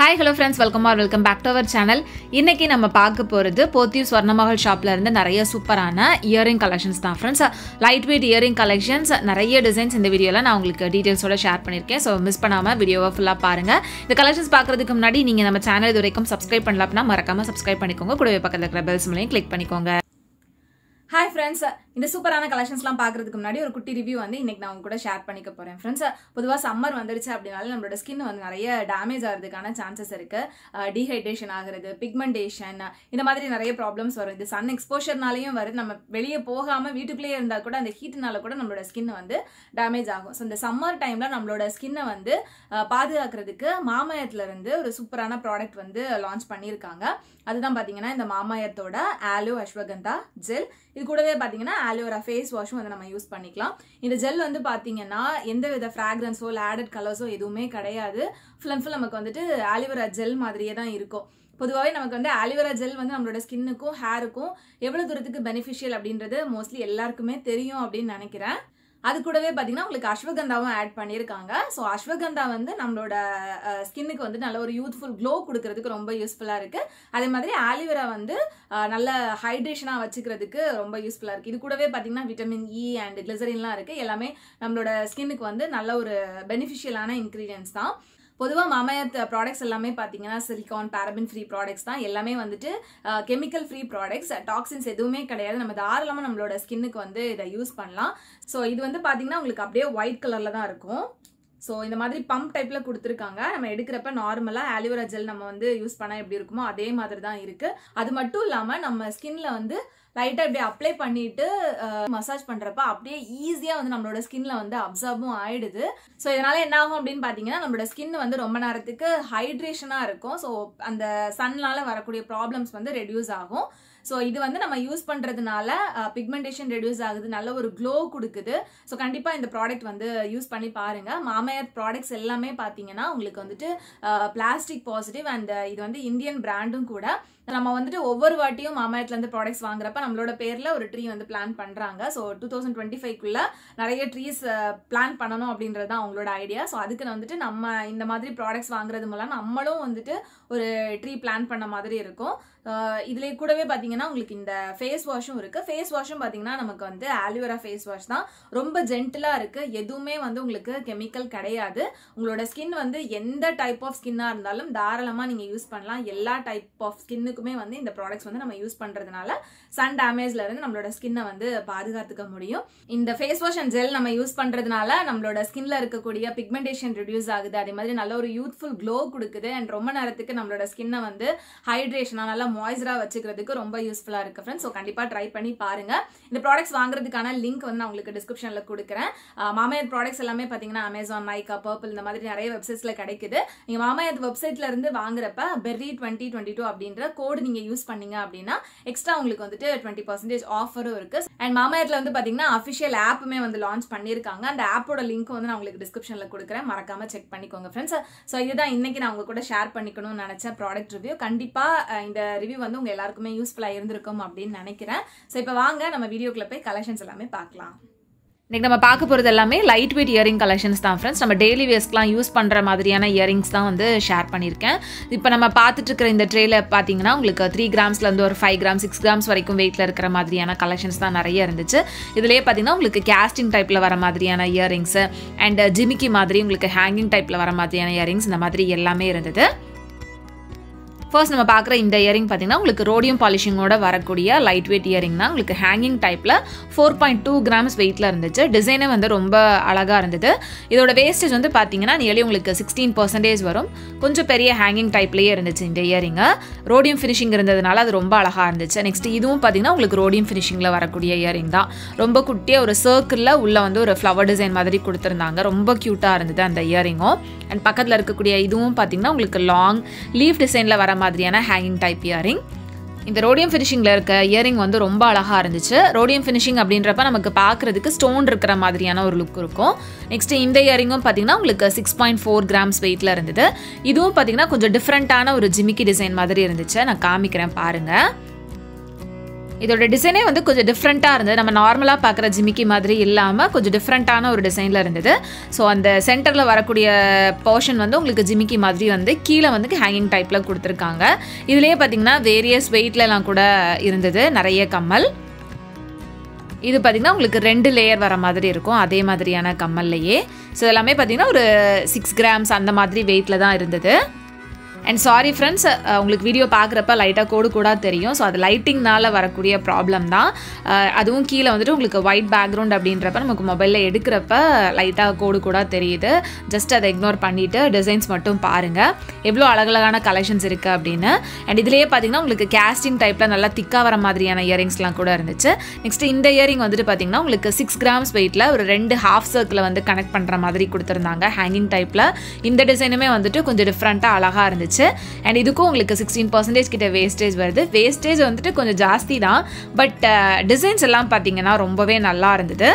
hi hello friends welcome are welcome back to our channel இன்னைக்கு நம்ம பார்க்க போகிறது போத்தியூ ஸ்வர்ணமகள் ஷாப்பில் இருந்து நிறைய சூப்பரான இயரிங் கலெக்ஷன்ஸ் தான் friends light weight earring collections நிறைய டிசைன்ஸ் இந்த வீடியோவில் நான் உங்களுக்கு டீட்டெயில்ஸோட ஷேர் பண்ணியிருக்கேன் ஸோ மிஸ் பண்ணாமல் வீடியோவை ஃபுல்லாக பாருங்கள் இந்த கலெக்ஷன்ஸ் பார்க்குறதுக்கு முன்னாடி நீங்கள் நம்ம சேனல் இது வரைக்கும் சப்ஸ்கிரைப் பண்ணல அப்படின்னா மறக்காமல் சப்ஸ்கிரைப் பண்ணிக்கோங்க கூடவே பக்கத்தில் இருக்கிற பெல்ஸ் மூலையும் கிளிக் பண்ணிக்கோங்க ஹாய் ஃப்ரெண்ட்ஸ் இந்த சூப்பரான கலெக்ஷன்ஸ்லாம் பார்க்கறதுக்கு முன்னாடி ஒரு குட்டி ரிவ்யூ வந்து இன்னைக்கு நான் உங்க கூட ஷேர் பண்ணிக்க போறேன் ஃப்ரெண்ட்ஸ் பொதுவாக சம்மர் வந்துருச்சு அப்படின்னால நம்மளோட ஸ்கின் வந்து நிறைய டேமேஜ் ஆகிறதுக்கான சான்சஸ் இருக்கு டீஹைட்ரேஷன் ஆகுறது பிக்மெண்டேஷன் இந்த மாதிரி நிறைய ப்ராப்ளம்ஸ் வரும் இது சன் எக்ஸ்போஷர்னாலையும் வருது நம்ம வெளியே போகாம வீட்டுக்குள்ளேயே இருந்தால் கூட அந்த ஹீட்னால கூட நம்மளோட ஸ்கின் வந்து டேமேஜ் ஆகும் ஸோ இந்த சம்மர் டைம்ல நம்மளோட ஸ்கின்னை வந்து அஹ், பாதுகாக்கிறதுக்கு மாமயத்துல இருந்து ஒரு சூப்பரான ப்ராடக்ட் வந்து லான்ச் பண்ணியிருக்காங்க அதுதான் பாத்தீங்கன்னா இந்த மாமயத்தோட ஆலோ அஸ்வகந்தா ஜெல் இது கூடவே பாத்தீங்கன்னா ஆலோவேரா ஃபேஸ் வாஷும் வந்து நம்ம யூஸ் பண்ணிக்கலாம் இந்த ஜெல் வந்து பாத்தீங்கன்னா எந்த வித ஃப்ராக்ரன்ஸோ இல்லை ஆடட் கலர்ஸோ எதுவுமே கிடையாது ஃபுல் அண்ட் ஃபுல் நமக்கு வந்துட்டு ஆலிவேரா ஜெல் மாதிரியே தான் இருக்கும் பொதுவாகவே நமக்கு வந்து ஆலிவேரா ஜெல் வந்து நம்மளோட ஸ்கின்னுக்கும் ஹேருக்கும் எவ்வளோ தூரத்துக்கு பெனிஃபிஷியல் அப்படின்றது மோஸ்ட்லி எல்லாருக்குமே தெரியும் அப்படின்னு நினைக்கிறேன் அது கூடவே பார்த்தீங்கன்னா உங்களுக்கு அஸ்வகந்தாவும் ஆட் பண்ணியிருக்காங்க ஸோ அஸ்வகந்தா வந்து நம்மளோட ஸ்கின்னுக்கு வந்து நல்ல ஒரு யூத்ஃபுல் க்ளோ கொடுக்கறதுக்கு ரொம்ப யூஸ்ஃபுல்லாக இருக்குது அதே மாதிரி ஆலிவேரா வந்து அஹ், நல்ல ஹைட்ரேஷனாக வச்சுக்கிறதுக்கு ரொம்ப யூஸ்ஃபுல்லாக இருக்குது இது கூடவே பார்த்தீங்கன்னா விட்டமின் இ அண்ட் கிளிசரின்லாம் இருக்குது எல்லாமே நம்மளோட ஸ்கின்னுக்கு வந்து நல்ல ஒரு பெனிஃபிஷியலான இன்க்ரீடியன்ஸ் தான் பொதுவாக மாமயத் ப்ராடக்ட்ஸ் எல்லாமே பார்த்தீங்கன்னா சிலிகான் பேரபின் ஃப்ரீ ப்ராடக்ட்ஸ் தான் எல்லாமே வந்துட்டு கெமிக்கல் ஃப்ரீ ப்ராடக்ட்ஸ் டாக்ஸின்ஸ் எதுவுமே கிடையாது நம்ம தாராளமாக நம்மளோட ஸ்கின்னுக்கு வந்து இதை யூஸ் பண்ணலாம் ஸோ இது வந்து பார்த்தீங்கன்னா உங்களுக்கு அப்படியே ஒயிட் கலரில் தான் இருக்கும் ஸோ இந்த மாதிரி பம்ப் டைப்பில் கொடுத்துருக்காங்க நம்ம எடுக்கிறப்ப நார்மலாக ஆலிவேரா ஜெல் நம்ம வந்து யூஸ் பண்ணால் எப்படி இருக்குமோ அதே மாதிரி தான் இருக்குது அது மட்டும் இல்லாமல் நம்ம ஸ்கின்ல வந்து லைட்டாக இப்படி அப்ளை பண்ணிட்டு மசாஜ் பண்ணுறப்ப அப்படியே ஈஸியாக வந்து நம்மளோட ஸ்கின்ல வந்து அப்சர்வும் ஆயிடுது ஸோ இதனால என்ன ஆகும் அப்படின்னு பார்த்தீங்கன்னா நம்மளோட ஸ்கின் வந்து ரொம்ப நேரத்துக்கு ஹைட்ரேஷனாக இருக்கும் ஸோ அந்த சன்னால வரக்கூடிய ப்ராப்ளம்ஸ் வந்து ரெடியூஸ் ஆகும் ஸோ இது வந்து நம்ம யூஸ் பண்ணுறதுனால பிக்மெண்டேஷன் ரெடியூஸ் ஆகுது நல்ல ஒரு க்ளோ கொடுக்குது ஸோ கண்டிப்பாக இந்த ப்ராடக்ட் வந்து யூஸ் பண்ணி பாருங்க மாமையர் ப்ராடக்ட்ஸ் எல்லாமே பார்த்தீங்கன்னா உங்களுக்கு வந்துட்டு பிளாஸ்டிக் பாசிட்டிவ் அண்ட் இது வந்து இந்தியன் பிராண்டும் கூட நம்ம வந்துட்டு ஒவ்வொரு வாட்டியும் மாமாயத்துல இருந்து ப்ராடக்ட்ஸ் வாங்குறப்ப நம்மளோட பேர்ல ஒரு ட்ரீ வந்து பிளான் பண்றாங்க ஸோ டூ தௌசண்ட் டுவெண்ட்டி ஃபைவ்க்குள்ள நிறைய ட்ரீஸ் பிளான் பண்ணணும் அப்படின்றது தான் அவங்களோட ஐடியா ஸோ அதுக்கு வந்துட்டு நம்ம இந்த மாதிரி ப்ராடக்ட்ஸ் வாங்குறது மூலம் நம்மளும் வந்துட்டு ஒரு ட்ரீ பிளான் பண்ண மாதிரி இருக்கும் இதுல கூடவே பாத்தீங்கன்னா உங்களுக்கு இந்த ஃபேஸ் வாஷும் இருக்கு ஃபேஸ் வாஷும் பாத்தீங்கன்னா நமக்கு வந்து ஆலிவேரா ஃபேஸ் வாஷ் தான் ரொம்ப ஜென்டிலா இருக்கு எதுவுமே வந்து உங்களுக்கு கெமிக்கல் கிடையாது உங்களோட ஸ்கின் வந்து எந்த டைப் ஆஃப் ஸ்கின்னா இருந்தாலும் தாராளமா நீங்க யூஸ் பண்ணலாம் எல்லா டைப் ஆஃப் ஸ்கின்னுக்குமே வந்து இந்த ப்ராடக்ட்ஸ் வந்து நம்ம யூஸ் பண்றதுனால சன் டேமேஜ்ல இருந்து நம்மளோட ஸ்கின்னை வந்து பாதுகாத்துக்க முடியும் இந்த ஃபேஸ் வாஷ் அண்ட் ஜெல் நம்ம யூஸ் பண்றதுனால நம்மளோட ஸ்கின்ல இருக்கக்கூடிய பிக்மெண்டேஷன் ரெடியூஸ் ஆகுது அதே மாதிரி நல்ல ஒரு யூத்ஃபுல் க்ளோ கொடுக்குது அண்ட் ரொம்ப நேரத்துக்கு நம்மளோட ஸ்கின்னை வந்து ஹைட்ரேஷனா நல்லா மாய்ஸ்டரா வச்சுக்கிறதுக்கு ரொம்ப யூஸ்ஃபுல்லா இருக்கு ஃப்ரெண்ட்ஸ் ஸோ கண்டிப்பா ட்ரை பண்ணி பாருங்க இந்த ப்ராடக்ட்ஸ் வாங்குறதுக்கான லிங்க் வந்து நான் உங்களுக்கு டிஸ்கிரிப்ஷன்ல கொடுக்குறேன் மாமையத் ப்ராடக்ட்ஸ் எல்லாமே பாத்தீங்கன்னா அமேசான் மைக்கா பர்பிள் இந்த மாதிரி நிறைய வெப்சைட்ஸ்ல கிடைக்குது நீங்க மாமையத் வெப்சைட்ல இருந்து வாங்குறப்ப பெர்ரி டுவெண்ட்டி டுவெண்ட்டி டூ அப்படின்ற கோடு நீங்க யூஸ் பண்ணீங்க அப்படின்னா எக்ஸ்ட்ரா உங்களுக்கு வந்துட்டு டுவெண்ட்டி பர்சன்டேஜ் ஆஃபரும் இருக்கு அண்ட் மாமையத்துல வந்து பாத்தீங்கன்னா அஃபிஷியல் ஆப்புமே வந்து லான்ச் பண்ணிருக்காங்க அந்த ஆப்போட லிங்க் வந்து நான் உங்களுக்கு டிஸ்கிரிப்ஷன்ல கொடுக்குறேன் மறக்காம செக் பண்ணிக்கோங்க ஃப்ரெண்ட்ஸ் ஸோ இதுதான் இன்னைக்கு நான் உங்க கூட ஷேர் பண்ணிக்கணும்னு நினைச்ச ப்ராடக்ட் ரிவ்யூ கண்டிப்பா அஹ், இந்த ரிவ்யூ வந்து உங்க எல்லாருக்குமே யூஸ்ஃபுல்லா இருந்திருக்கும் அப்படின்னு நினைக்கிறேன் ஸோ இப்போ வாங்க நம்ம வீடியோக்குள்ள போய் கலெக்ஷன்ஸ் எல்லாமே பார்க்கலாம் இன்னைக்கு நம்ம பார்க்க போகிறது எல்லாமே லைட் வெயிட் இயரிங் கலெக்ஷன்ஸ் தான் ஃப்ரெண்ட்ஸ் நம்ம டெய்லி வேஸ்ட்லாம் யூஸ் பண்ணுற மாதிரியான இயரிங்ஸ் தான் வந்து ஷேர் பண்ணியிருக்கேன் இப்போ நம்ம பார்த்துட்டு இருக்கிற இந்த ட்ரேல பார்த்தீங்கன்னா உங்களுக்கு த்ரீ கிராம்ஸ்லேருந்து ஒரு ஃபைவ் கிராம் சிக்ஸ் கிராம்ஸ் வரைக்கும் வெயிட்டில் இருக்கிற மாதிரியான கலெக்ஷன்ஸ் தான் நிறைய இருந்துச்சு இதுலேயே பார்த்தீங்கன்னா உங்களுக்கு கேஸ்டிங் டைப்பில் வர மாதிரியான இயரிங்ஸு அண்ட் ஜிமிக்கி மாதிரி உங்களுக்கு ஹேங்கிங் டைப்பில் வர மாதிரியான இயரிங்ஸ் இந்த மாதிரி எல்லாமே இருந்தது ஃபர்ஸ்ட் நம்ம பார்க்குற இந்த இயரிங் பார்த்தீங்கன்னா உங்களுக்கு ரோடியம் பாலிஷிங்கோட வரக்கூடிய லைட் வெயிட் இயரிங் தான் உங்களுக்கு ஹேங்கிங் டைப்பில் ஃபோர் பாயிண்ட் டூ கிராம்ஸ் வெயிட்டில் இருந்துச்சு டிசைனே வந்து ரொம்ப அழகாக இருந்தது இதோட வேஸ்டேஜ் வந்து பார்த்தீங்கன்னா நியர்லி உங்களுக்கு சிக்ஸ்டீன் பர்சன்டேஜ் வரும் கொஞ்சம் பெரிய ஹேங்கிங் டைப்லேயே இருந்துச்சு இந்த இயரிங்கு ரோடியம் ஃபினிஷிங் இருந்ததுனால அது ரொம்ப அழகாக இருந்துச்சு நெக்ஸ்ட் இதுவும் பார்த்தீங்கன்னா உங்களுக்கு ரோடியம் ஃபினிஷிங்கில் வரக்கூடிய இயரிங் தான் ரொம்ப குட்டியாக ஒரு சர்க்கிளில் உள்ள வந்து ஒரு ஃப்ளவர் டிசைன் மாதிரி கொடுத்துருந்தாங்க ரொம்ப க்யூட்டாக இருந்தது அந்த இயரிங்கும் அண்ட் பக்கத்தில் இருக்கக்கூடிய இதுவும் பார்த்தீங்கன்னா உங்களுக்கு லாங் லீஃப் டிசைனில் வர மாதிரியான ஹேங்கிங் டைப் இயரிங் இந்த ரோடியம் ஃபினிஷிங்கில் இருக்க இயரிங் வந்து ரொம்ப அழகாக இருந்துச்சு ரோடியம் ஃபினிஷிங் அப்படின்றப்ப நமக்கு பார்க்குறதுக்கு ஸ்டோன் இருக்கிற மாதிரியான ஒரு லுக் இருக்கும் நெக்ஸ்ட் இந்த இயரிங்கும் பார்த்தீங்கன்னா உங்களுக்கு சிக்ஸ் பாயிண்ட் ஃபோர் கிராம்ஸ் வெயிட்டில் இருந்தது இதுவும் பார்த்தீங்கன்னா கொஞ்சம் டிஃப்ரெண்ட்டான ஒரு ஜிமிக்கி டிசைன் மாதிரி இருந்துச்சு நான் காமிக்கிறேன் பாருங்கள் இதோட டிசைனே வந்து கொஞ்சம் டிஃப்ரெண்ட்டாக இருந்தது நம்ம நார்மலாக பார்க்குற ஜிமிக்கி மாதிரி இல்லாமல் கொஞ்சம் டிஃப்ரெண்ட்டான ஒரு டிசைனில் இருந்தது ஸோ அந்த சென்டரில் வரக்கூடிய போர்ஷன் வந்து உங்களுக்கு ஜிமிக்கி மாதிரி வந்து கீழே வந்து ஹேங்கிங் டைப்பில் கொடுத்துருக்காங்க இதுலேயே பார்த்தீங்கன்னா வேரியஸ் வெயிட்லலாம் கூட இருந்தது நிறைய கம்மல் இது பார்த்திங்கன்னா உங்களுக்கு ரெண்டு லேயர் வர மாதிரி இருக்கும் அதே மாதிரியான கம்மல்லையே ஸோ எல்லாமே பார்த்திங்கன்னா ஒரு சிக்ஸ் கிராம்ஸ் அந்த மாதிரி வெயிட்டில் தான் இருந்தது அண்ட் சாரி ஃப்ரெண்ட்ஸ் உங்களுக்கு வீடியோ பார்க்குறப்ப லைட்டாக கோடு கூட தெரியும் ஸோ அது லைட்டிங்னால வரக்கூடிய ப்ராப்ளம் தான் அஹ், அதுவும் கீழே வந்துட்டு உங்களுக்கு ஒயிட் பேக்ரவுண்ட் அப்படின்றப்ப நமக்கு மொபைலில் எடுக்கிறப்ப லைட்டாக கோடு கூட தெரியுது ஜஸ்ட் அதை இக்னோர் பண்ணிவிட்டு டிசைன்ஸ் மட்டும் பாருங்கள் எவ்வளோ அழகழகான கலெக்ஷன்ஸ் இருக்குது அப்படின்னு அண்ட் இதுலேயே பார்த்தீங்கன்னா உங்களுக்கு கேஸ்டிங் டைப்பில் நல்லா திக்காக வர மாதிரியான இயரிங்ஸ்லாம் கூட இருந்துச்சு நெக்ஸ்ட் இந்த இயரிங் வந்துட்டு பார்த்தீங்கன்னா உங்களுக்கு சிக்ஸ் கிராம்ஸ் வெயிட்டில் ஒரு ரெண்டு ஹாஃப் சர்க்கிளை வந்து கனெக்ட் பண்ணுற மாதிரி கொடுத்துருந்தாங்க ஹேங்கிங் டைப்பில் இந்த டிசைனுமே வந்துட்டு கொஞ்சம் டிஃப்ரெண்ட்டாக அழகாக இருந்துச்சு அண்ட் இதுக்கும் உங்களுக்கு சிக்ஸ்டீன் பர்சன்டேஜ் கிட்ட வேஸ்டேஜ் வருது வேஸ்டேஜ் வந்துட்டு கொஞ்சம் ஜாஸ்தி தான் பட் டிசைன்ஸ் எல்லாம் பார்த்தீங்கன்னா ரொம்பவே நல்லா இருந்தது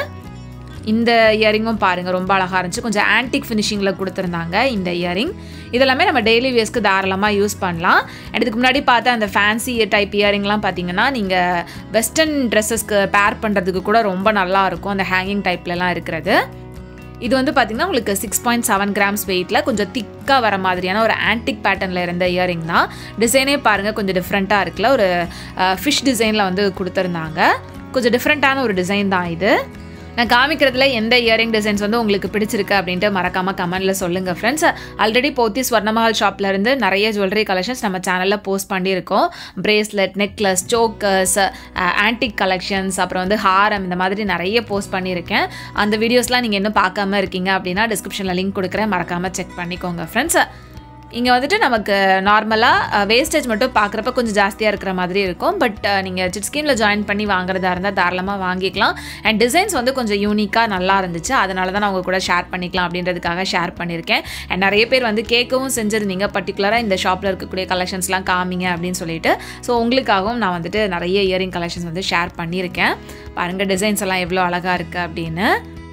இந்த இயரிங்கும் பாருங்கள் ரொம்ப அழகாக இருந்துச்சு கொஞ்சம் ஆன்டிக் ஃபினிஷிங்கில் கொடுத்துருந்தாங்க இந்த இயரிங் இதெல்லாமே நம்ம டெய்லி வேஸ்க்கு தாராளமாக யூஸ் பண்ணலாம் And இதுக்கு முன்னாடி பார்த்த அந்த ஃபேன்சி டைப் இயரிங்லாம் பார்த்தீங்கன்னா நீங்கள் வெஸ்டர்ன் ட்ரெஸ்ஸஸ்க்கு பேர் பண்ணுறதுக்கு கூட ரொம்ப நல்லா இருக்கும் அந்த ஹேங்கிங் டைப்லலாம் இருக்கிறது இது வந்து பார்த்தீங்கன்னா உங்களுக்கு சிக்ஸ் பாயிண்ட் செவன் கிராம்ஸ் வெயிட்டில் கொஞ்சம் திக்காக வர மாதிரியான ஒரு ஆன்டிக் பேட்டர்னில் இருந்த இயரிங் தான் டிசைனே பாருங்கள் கொஞ்சம் டிஃப்ரெண்ட்டாக இருக்குல்ல ஒரு ஃபிஷ் டிசைனில் வந்து கொடுத்துருந்தாங்க கொஞ்சம் டிஃப்ரெண்ட்டான ஒரு டிசைன் தான் இது நான் காமிக்கிறதுல எந்த இயரிங் டிசைன்ஸ் வந்து உங்களுக்கு பிடிச்சிருக்கு அப்படின்ட்டு மறக்காமல் கமெண்ட்டில் சொல்லுங்கள் ஃப்ரெண்ட்ஸ் ஆல்ரெடி போத்தி ஸ்வர்ணமஹால் ஷாப்ல இருந்து நிறைய ஜுவல்லரி கலெக்ஷன்ஸ் நம்ம சேனலில் போஸ்ட் பண்ணியிருக்கோம் bracelet necklace chokers antique collections அப்புறம் வந்து ஹாரம் இந்த மாதிரி நிறைய போஸ்ட் பண்ணியிருக்கேன் அந்த வீடியோஸ்லாம் நீங்கள் இன்னும் பார்க்காம இருக்கீங்க அப்படின்னா டிஸ்கிரிப்ஷனில் லிங்க் கொடுக்குறேன் மறக்காமல் செக் பண்ணிக்கோங்க ஃப்ரெண்ட்ஸ் இங்கே வந்துட்டு நமக்கு நார்மலாக வேஸ்டேஜ் மட்டும் பார்க்குறப்ப கொஞ்சம் ஜாஸ்தியாக இருக்கிற மாதிரி இருக்கும் பட் நீங்கள் சிட் ஸ்கீமில் ஜாயின் பண்ணி வாங்குறதா இருந்தால் தாராளமாக வாங்கிக்கலாம் அண்ட் டிசைன்ஸ் வந்து கொஞ்சம் யூனிக்காக நல்லா இருந்துச்சு அதனால தான் நான் உங்க கூட ஷேர் பண்ணிக்கலாம் அப்படின்றதுக்காக ஷேர் பண்ணியிருக்கேன் அண்ட் நிறைய பேர் வந்து கேட்கவும் செஞ்சுருந்தீங்க பர்டிகுலராக இந்த ஷாப்பில் இருக்கக்கூடிய கலெக்ஷன்ஸ்லாம் காமிங்க அப்படின்னு சொல்லிட்டு ஸோ உங்களுக்காகவும் நான் வந்துட்டு நிறைய இயரிங் கலெக்ஷன்ஸ் வந்து ஷேர் பண்ணியிருக்கேன் பாருங்கள் டிசைன்ஸ் எல்லாம் எவ்வளோ அழகாக இருக்குது அப்படின்னு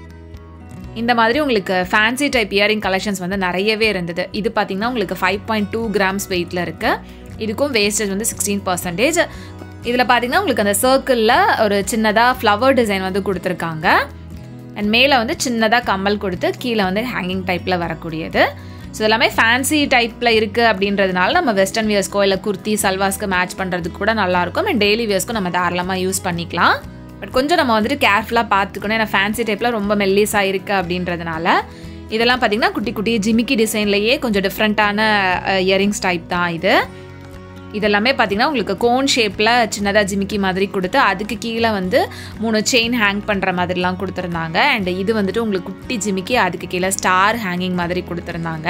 இந்த மாதிரி உங்களுக்கு ஃபேன்சி டைப் இயரிங் கலெக்ஷன்ஸ் வந்து நிறையவே இருந்தது இது பார்த்தீங்கன்னா உங்களுக்கு ஃபைவ் பாயிண்ட் டூ கிராம்ஸ் வெயிட்டில் இருக்குது இதுக்கும் வேஸ்டேஜ் வந்து சிக்ஸ்டீன் பர்சன்டேஜ் இதில் பார்த்தீங்கன்னா உங்களுக்கு அந்த சர்க்கிளில் ஒரு சின்னதாக ஃப்ளவர் டிசைன் வந்து கொடுத்துருக்காங்க அண்ட் மேலே வந்து சின்னதாக கம்மல் கொடுத்து கீழே வந்து ஹேங்கிங் டைப்பில் வரக்கூடியது ஸோ எல்லாமே ஃபேன்சி டைப்பில் இருக்குது அப்படின்றதுனால நம்ம வெஸ்டர்ன் வியர்ஸ்க்கோ இல்லை குர்த்தி சல்வாஸ்க்கு மேட்ச் பண்ணுறதுக்கு கூட நல்லாயிருக்கும் அண்ட் டெய்லி வியர்ஸ்க்கும் நம்ம தாராளமாக யூஸ் பண்ணிக்கலாம் பட் கொஞ்சம் நம்ம வந்துட்டு கேர்ஃபுல்லாக பார்த்துக்கணும் ஏன்னா ஃபேன்சி டைப்பில் ரொம்ப மெல்லிஸாக இருக்குது அப்படின்றதுனால இதெல்லாம் பார்த்திங்கன்னா குட்டி குட்டி ஜிமிக்கி டிசைன்லேயே கொஞ்சம் டிஃப்ரெண்ட்டான இயரிங்ஸ் டைப் தான் இது இதெல்லாமே பார்த்திங்கன்னா உங்களுக்கு கோன் ஷேப்பில் சின்னதாக ஜிமிக்கி மாதிரி கொடுத்து அதுக்கு கீழே வந்து மூணு செயின் ஹேங் பண்ணுற மாதிரிலாம் கொடுத்துருந்தாங்க அண்ட் இது வந்துட்டு உங்களுக்கு குட்டி ஜிமிக்கி அதுக்கு கீழே ஸ்டார் ஹேங்கிங் மாதிரி கொடுத்துருந்தாங்க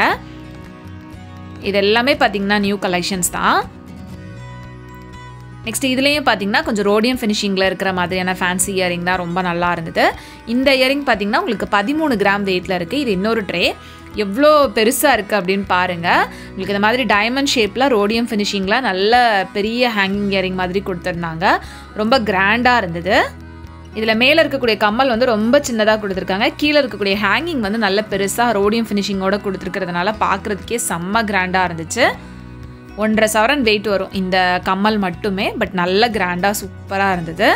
இது எல்லாமே பார்த்திங்கன்னா நியூ கலெக்ஷன்ஸ் தான் நெக்ஸ்ட் இதுலேயும் பார்த்தீங்கன்னா கொஞ்சம் ரோடியம் ஃபினிஷிங்கில் இருக்கிற மாதிரியான ஃபேன்சி இயரிங் தான் ரொம்ப நல்லா இருந்தது இந்த இயரிங் பார்த்தீங்கன்னா உங்களுக்கு பதிமூணு கிராம் வெயிட்டில் இருக்குது இது இன்னொரு ட்ரே எவ்வளோ பெருசாக இருக்குது அப்படின்னு பாருங்கள் உங்களுக்கு இந்த மாதிரி டைமண்ட் ஷேப்பில் ரோடியம் ஃபினிஷிங்கில் நல்ல பெரிய ஹேங்கிங் இயரிங் மாதிரி கொடுத்துருந்தாங்க ரொம்ப கிராண்டாக இருந்தது இதில் மேலே இருக்கக்கூடிய கம்மல் வந்து ரொம்ப சின்னதாக கொடுத்துருக்காங்க கீழே இருக்கக்கூடிய ஹேங்கிங் வந்து நல்ல பெருசாக ரோடியம் ஃபினிஷிங்கோட கொடுத்துருக்கிறதுனால பார்க்குறதுக்கே செம்ம கிராண்டாக இருந்துச்சு ஒன்றரை சவரன் வெயிட் வரும் இந்த கம்மல் மட்டுமே பட் நல்ல கிராண்டாக சூப்பராக இருந்தது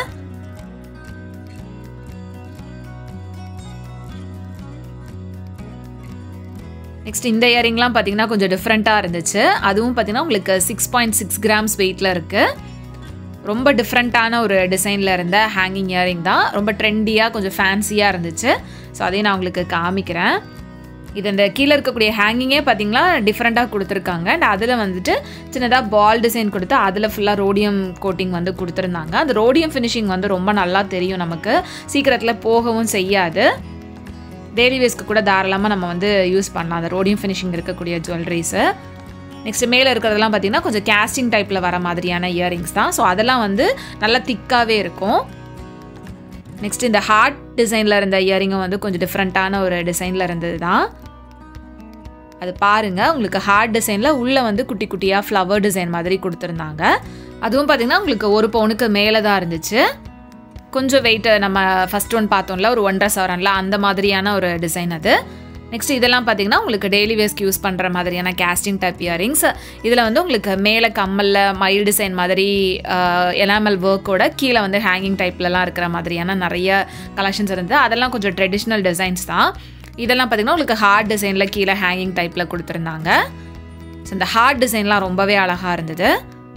நெக்ஸ்ட் இந்த இயரிங்லாம் பார்த்தீங்கன்னா கொஞ்சம் டிஃப்ரெண்ட்டாக இருந்துச்சு அதுவும் பார்த்தீங்கன்னா உங்களுக்கு சிக்ஸ் பாயிண்ட் சிக்ஸ் கிராம்ஸ் வெயிட்டில் இருக்குது ரொம்ப டிஃப்ரெண்ட்டான ஒரு டிசைனில் இருந்த ஹேங்கிங் இயரிங் தான் ரொம்ப ட்ரெண்டியாக கொஞ்சம் ஃபேன்சியாக இருந்துச்சு ஸோ அதையும் நான் உங்களுக்கு காமிக்கிறேன் இது இந்த கீழே இருக்கக்கூடிய ஹேங்கிங்கே பார்த்தீங்களா டிஃப்ரெண்ட்டாக கொடுத்துருக்காங்க அண்ட் அதில் வந்துட்டு சின்னதாக பால் டிசைன் கொடுத்து அதில் ஃபுல்லாக ரோடியம் கோட்டிங் வந்து கொடுத்துருந்தாங்க அந்த ரோடியம் ஃபினிஷிங் வந்து ரொம்ப நல்லா தெரியும் நமக்கு சீக்கிரத்தில் போகவும் செய்யாது டெய்லி வேஸ்க்கு கூட தாராளமாக நம்ம வந்து யூஸ் பண்ணலாம் அந்த ரோடியம் ஃபினிஷிங் இருக்கக்கூடிய ஜுவல்லரிஸு நெக்ஸ்ட் மேலே இருக்கிறதெல்லாம் பார்த்தீங்கன்னா கொஞ்சம் கேஸ்டிங் டைப்பில் வர மாதிரியான இயரிங்ஸ் தான் ஸோ அதெல்லாம் வந்து நல்லா திக்காகவே இருக்கும் நெக்ஸ்ட் இந்த ஹார்ட் டிசைனில் இருந்த இயரிங்கும் வந்து கொஞ்சம் டிஃப்ரெண்ட்டான ஒரு டிசைனில் இருந்தது தான் அது பாருங்கள் உங்களுக்கு ஹார்ட் டிசைனில் உள்ளே வந்து குட்டி குட்டியாக ஃப்ளவர் டிசைன் மாதிரி கொடுத்துருந்தாங்க அதுவும் பார்த்திங்கன்னா உங்களுக்கு ஒரு பவுனுக்கு மேலே தான் இருந்துச்சு கொஞ்சம் வெயிட்டு நம்ம ஃபஸ்ட் ஒன் பார்த்தோம்ல ஒரு ஒன்றரை சவரன்ல அந்த மாதிரியான ஒரு டிசைன் அது நெக்ஸ்ட் இதெல்லாம் பார்த்தீங்கன்னா உங்களுக்கு டெய்லி வேஸ்க்கு யூஸ் பண்ணுற மாதிரியான கேஸ்டிங் டைப் இயரிங்ஸ் இதில் வந்து உங்களுக்கு மேலே கம்மலில் மயில் டிசைன் மாதிரி எனாமல் ஒர்க்கோட கீழே வந்து ஹேங்கிங் டைப்லலாம் இருக்கிற மாதிரியான நிறைய கலெக்ஷன்ஸ் இருந்தது அதெல்லாம் கொஞ்சம் ட்ரெடிஷ்னல் டிசைன்ஸ் தான் இதெல்லாம் பார்த்தீங்கன்னா உங்களுக்கு ஹார்ட் டிசைனில் கீழே ஹேங்கிங் டைப்பில் கொடுத்துருந்தாங்க ஸோ இந்த ஹார்ட் டிசைன்லாம் ரொம்பவே அழகாக இருந்தது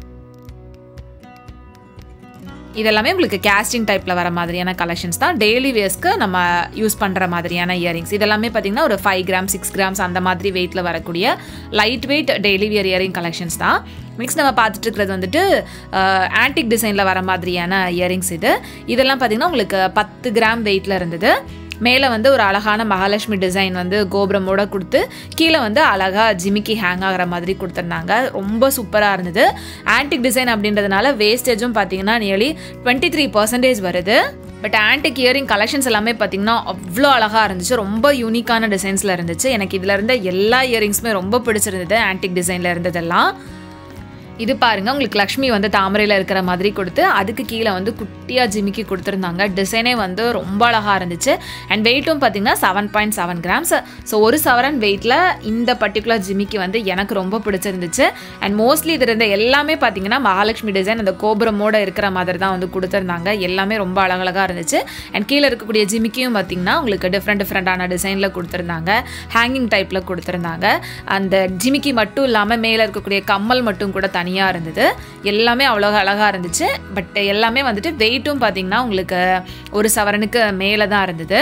இதெல்லாமே உங்களுக்கு கேஸ்டிங் டைப்பில் வர மாதிரியான கலெக்ஷன்ஸ் தான் டெய்லி வேஸ்க்கு நம்ம யூஸ் பண்ணுற மாதிரியான இயரிங்ஸ் இதெல்லாமே பார்த்தீங்கன்னா ஒரு ஃபைவ் கிராம் சிக்ஸ் கிராம்ஸ் அந்த மாதிரி வெயிட்டில் வரக்கூடிய light weight daily wear earring collections தான் நெக்ஸ்ட் நம்ம பார்த்துட்டு இருக்கிறது வந்துட்டு ஆன்டிக் டிசைனில் வர மாதிரியான இயரிங்ஸ் இது இதெல்லாம் பார்த்தீங்கன்னா உங்களுக்கு பத்து கிராம் வெயிட்டில் இருந்தது மேலே வந்து ஒரு அழகான மகாலட்சுமி டிசைன் வந்து கோபுரமோட கொடுத்து கீழே வந்து அழகாக ஜிமிக்கி ஹேங் ஆகிற மாதிரி கொடுத்துருந்தாங்க ரொம்ப சூப்பராக இருந்தது ஆன்டிக் டிசைன் அப்படின்றதுனால வேஸ்டேஜும் பார்த்தீங்கன்னா நியர்லி டுவெண்ட்டி த்ரீ பர்சன்டேஜ் வருது பட் ஆன்டிக் இயரிங் கலெக்ஷன்ஸ் எல்லாமே பார்த்தீங்கன்னா அவ்வளோ அழகாக இருந்துச்சு ரொம்ப யூனிக்கான டிசைன்ஸில் இருந்துச்சு எனக்கு இதில் இருந்த எல்லா இயரிங்ஸுமே ரொம்ப பிடிச்சிருந்தது ஆன்டிக் டிசைனில் இருந்ததெல்லாம் இது பாருங்க உங்களுக்கு லக்ஷ்மி வந்து தாமரையில் இருக்கிற மாதிரி கொடுத்து அதுக்கு கீழே வந்து குட்டியாக ஜிமிக்கி கொடுத்துருந்தாங்க டிசைனே வந்து ரொம்ப அழகாக இருந்துச்சு அண்ட் வெயிட்டும் பார்த்தீங்கன்னா seven point seven grams so ஒரு சவரன் வெயிட்டில் இந்த பர்டிகுலர் ஜிமிக்கி வந்து எனக்கு ரொம்ப பிடிச்சிருந்துச்சு அண்ட் மோஸ்ட்லி இது இருந்த எல்லாமே பார்த்தீங்கன்னா மகாலட்சுமி டிசைன் அந்த கோபுரமோட இருக்கிற மாதிரி தான் வந்து கொடுத்துருந்தாங்க எல்லாமே ரொம்ப அழகழகாக இருந்துச்சு அண்ட் கீழே இருக்கக்கூடிய ஜிமிக்கியும் பார்த்தீங்கன்னா உங்களுக்கு டிஃப்ரெண்ட் டிஃப்ரெண்ட்டான டிசைனில் கொடுத்துருந்தாங்க ஹேங்கிங் டைப்பில் கொடுத்துருந்தாங்க அந்த ஜிமிக்கி மட்டும் இல்லாமல் மேலே இருக்கக்கூடிய கம்மல் மட்டும் கூட தனியாக இருந்தது எல்லாமே அவ்வளோ அழகாக இருந்துச்சு பட் எல்லாமே வந்துட்டு வெயிட்டும் பார்த்தீங்கன்னா உங்களுக்கு ஒரு சவரனுக்கு மேலே தான் இருந்தது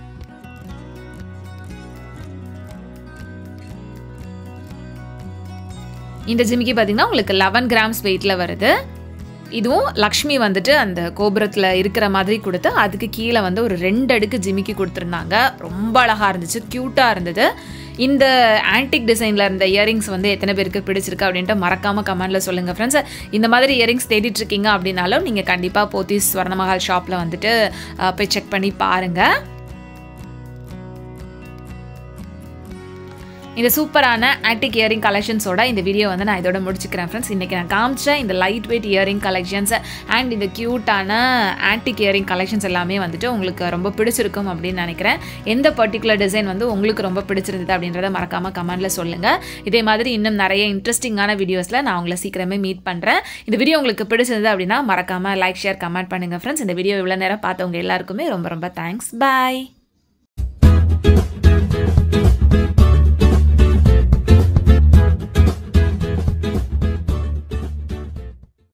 இந்த ஜிமிக்கி பார்த்தீங்கன்னா உங்களுக்கு லெவன் கிராம்ஸ் வெயிட்டில் வருது இதுவும் லக்ஷ்மி வந்துட்டு அந்த கோபுரத்தில் இருக்கிற மாதிரி கொடுத்து அதுக்கு கீழே வந்து ஒரு ரெண்டு அடுக்கு ஜிமிக்கி கொடுத்துருந்தாங்க ரொம்ப அழகாக இருந்துச்சு க்யூட்டாக இருந்தது இந்த ஆன்டிக் டிசைனில் இருந்த இயரிங்ஸ் வந்து எத்தனை பேருக்கு பிடிச்சிருக்கு அப்படின்ட்டு மறக்காமல் கமெண்ட்டில் சொல்லுங்கள் ஃப்ரெண்ட்ஸ் இந்த மாதிரி இயரிங்ஸ் தேடிட்டு இருக்கீங்க அப்படின்னாலும் நீங்கள் கண்டிப்பாக போத்தீஸ் ஸ்வர்ணமஹால் ஷாப்பில் வந்துட்டு போய் செக் பண்ணி பாருங்கள் இந்த சூப்பரான ஆன்டிக் இயரிங் கலெக்ஷன்ஸோட இந்த வீடியோ வந்து நான் இதோட முடிச்சுக்கிறேன் ஃப்ரெண்ட்ஸ் இன்றைக்கி நான் காமிச்ச இந்த light weight earring collections and இந்த க்யூட்டான ஆன்டிக் இயரிங் கலெக்ஷன்ஸ் எல்லாமே வந்துட்டு உங்களுக்கு ரொம்ப பிடிச்சிருக்கும் அப்படின்னு நினைக்கிறேன் எந்த பர்டிகுலர் டிசைன் வந்து உங்களுக்கு ரொம்ப பிடிச்சிருந்தது அப்படின்றத மறக்காமல் கமெண்ட்டில் சொல்லுங்கள் இதே மாதிரி இன்னும் நிறைய இன்ட்ரெஸ்டிங்கான வீடியோஸில் நான் உங்களை சீக்கிரமே மீட் பண்ணுறேன் இந்த வீடியோ உங்களுக்கு பிடிச்சிருந்தது அப்படின்னா மறக்காமல் லைக் ஷேர் கமெண்ட் பண்ணுங்கள் ஃப்ரெண்ட்ஸ் இந்த வீடியோ இவ்வளோ நேரம் பார்த்தவங்க எல்லாருக்குமே ரொம்ப ரொம்ப தேங்க்ஸ் பாய்